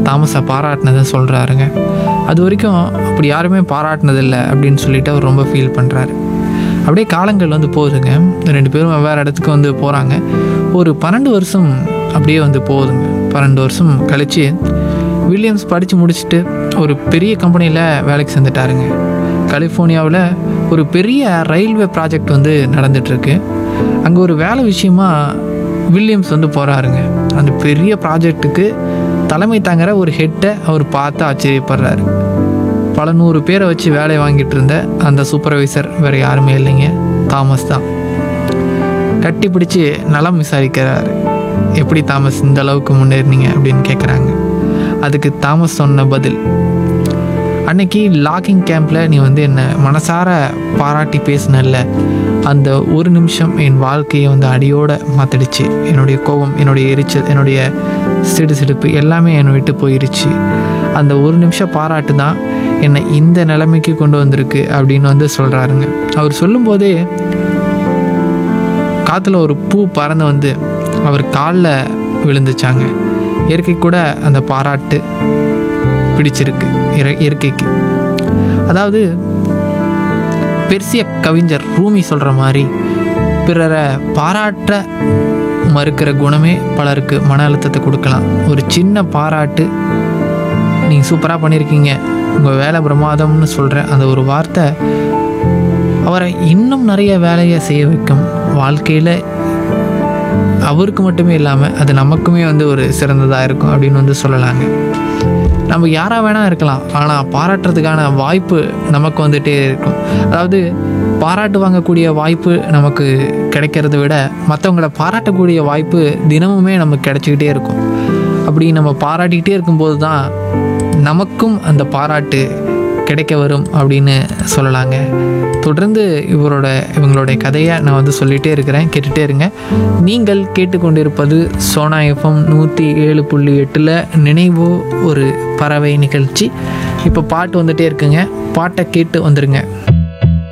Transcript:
தாமஸை பாராட்டினதை சொல்கிறாருங்க அது வரைக்கும் அப்படி யாருமே பாராட்டினதில்லை அப்படின்னு சொல்லிட்டு அவர் ரொம்ப ஃபீல் பண்ணுறாரு அப்படியே காலங்கள் வந்து போகுதுங்க ரெண்டு பேரும் வெவ்வேறு இடத்துக்கு வந்து போகிறாங்க ஒரு பன்னெண்டு வருஷம் அப்படியே வந்து போகுதுங்க பன்னெண்டு வருஷம் கழித்து வில்லியம்ஸ் படித்து முடிச்சுட்டு ஒரு பெரிய கம்பெனியில் வேலைக்கு சேர்ந்துட்டாருங்க கலிஃபோர்னியாவில் ஒரு பெரிய ரயில்வே ப்ராஜெக்ட் வந்து நடந்துகிட்ருக்கு அங்கே ஒரு வேலை விஷயமா வில்லியம்ஸ் வந்து போகிறாருங்க அந்த பெரிய ப்ராஜெக்ட்டுக்கு தலைமை தாங்குற ஒரு ஹெட்டை அவர் பார்த்து ஆச்சரியப்படுறாரு பல நூறு பேரை வச்சு வேலையை வாங்கிட்டு இருந்த அந்த சூப்பர்வைசர் வேறு யாருமே இல்லைங்க தாமஸ் தான் கட்டி பிடிச்சி நலம் விசாரிக்கிறாரு எப்படி தாமஸ் இந்த அளவுக்கு முன்னேறினீங்க அப்படின்னு கேட்குறாங்க அதுக்கு தாமஸ் சொன்ன பதில் அன்னைக்கு லாக்கிங் கேம்பில் நீ வந்து என்னை மனசார பாராட்டி பேசினல்ல அந்த ஒரு நிமிஷம் என் வாழ்க்கையை வந்து அடியோட மாற்றிடுச்சு என்னுடைய கோபம் என்னுடைய எரிச்சல் என்னுடைய சிடு சிடுப்பு எல்லாமே என்னை விட்டு போயிருச்சு அந்த ஒரு நிமிஷம் பாராட்டு தான் என்னை இந்த நிலைமைக்கு கொண்டு வந்திருக்கு அப்படின்னு வந்து சொல்கிறாருங்க அவர் சொல்லும்போதே காற்றுல ஒரு பூ பறந்து வந்து அவர் காலில் விழுந்துச்சாங்க இயற்கை கூட அந்த பாராட்டு பிடிச்சிருக்கு இற- இயற்கைக்கு அதாவது பெர்சிய கவிஞர் ரூமி சொல்கிற மாதிரி பிறரை பாராட்ட மறுக்கிற குணமே பலருக்கு மன அழுத்தத்தை கொடுக்கலாம் ஒரு சின்ன பாராட்டு நீங்கள் சூப்பராக பண்ணியிருக்கீங்க உங்கள் வேலை பிரமாதம்னு சொல்கிற அந்த ஒரு வார்த்தை அவரை இன்னும் நிறைய வேலையை செய்ய வைக்கும் வாழ்க்கையில் அவருக்கு மட்டுமே இல்லாமல் அது நமக்குமே வந்து ஒரு சிறந்ததாக இருக்கும் அப்படின்னு வந்து சொல்லலாங்க நம்ம யாராக வேணால் இருக்கலாம் ஆனால் பாராட்டுறதுக்கான வாய்ப்பு நமக்கு வந்துட்டே இருக்கும் அதாவது பாராட்டு வாங்கக்கூடிய வாய்ப்பு நமக்கு கிடைக்கிறத விட மற்றவங்கள பாராட்டக்கூடிய வாய்ப்பு தினமுமே நமக்கு கிடைச்சிக்கிட்டே இருக்கும் அப்படி நம்ம பாராட்டிக்கிட்டே இருக்கும்போது தான் நமக்கும் அந்த பாராட்டு கிடைக்க வரும் அப்படின்னு சொல்லலாங்க தொடர்ந்து இவரோட இவங்களுடைய கதையை நான் வந்து சொல்லிகிட்டே இருக்கிறேன் கேட்டுகிட்டே இருங்க நீங்கள் கேட்டுக்கொண்டிருப்பது சோனா எஃப்எம் நூற்றி ஏழு புள்ளி எட்டில் நினைவோ ஒரு பறவை நிகழ்ச்சி இப்போ பாட்டு வந்துட்டே இருக்குங்க பாட்டை கேட்டு வந்துருங்க